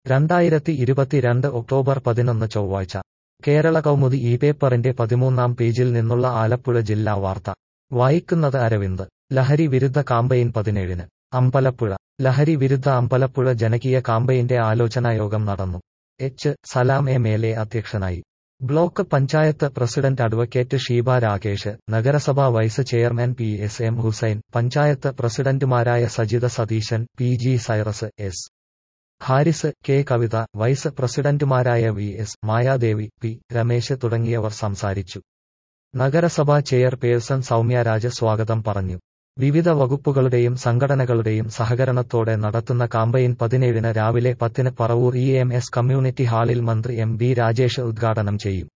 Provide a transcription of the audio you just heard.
രണ്ടായിരത്തി ഇരുപത്തിരണ്ട് ഒക്ടോബർ പതിനൊന്ന് ചൊവ്വാഴ്ച കേരള കൗമുദി ഈ പേപ്പറിന്റെ പതിമൂന്നാം പേജിൽ നിന്നുള്ള ആലപ്പുഴ ജില്ലാ വാർത്ത വായിക്കുന്നത് അരവിന്ദ് ലഹരി വിരുദ്ധ കാമ്പയിൻ പതിനേഴിന് അമ്പലപ്പുഴ ലഹരി വിരുദ്ധ അമ്പലപ്പുഴ ജനകീയ കാമ്പയിന്റെ ആലോചനായോഗം നടന്നു H Salam M L A അധ്യക്ഷനായി block panchayat president advocate Sheeba Rakesh നഗരസഭാ vice chairman P S M Hussain panchayat പ്രസിഡന്റുമാരായ Sajitha Satheesan P G Cyrus S Haris K Kavitha vice പ്രസിഡന്റുമാരായ V S Mayadevi P Ramesh തുടങ്ങിയവർ സംസാരിച്ചു നഗരസഭാ ചെയർപേഴ്സൺ സൗമ്യരാജ് സ്വാഗതം പറഞ്ഞു വിവിധ വകുപ്പുകളുടെയും സംഘടനകളുടെയും സഹകരണത്തോടെ നടത്തുന്ന കാമ്പയിൻ പതിനേഴിന് രാവിലെ പത്തിന് Paravur E M S community ഹാളിൽ മന്ത്രി എം ബി രാജേഷ് ഉദ്ഘാടനം ചെയ്യും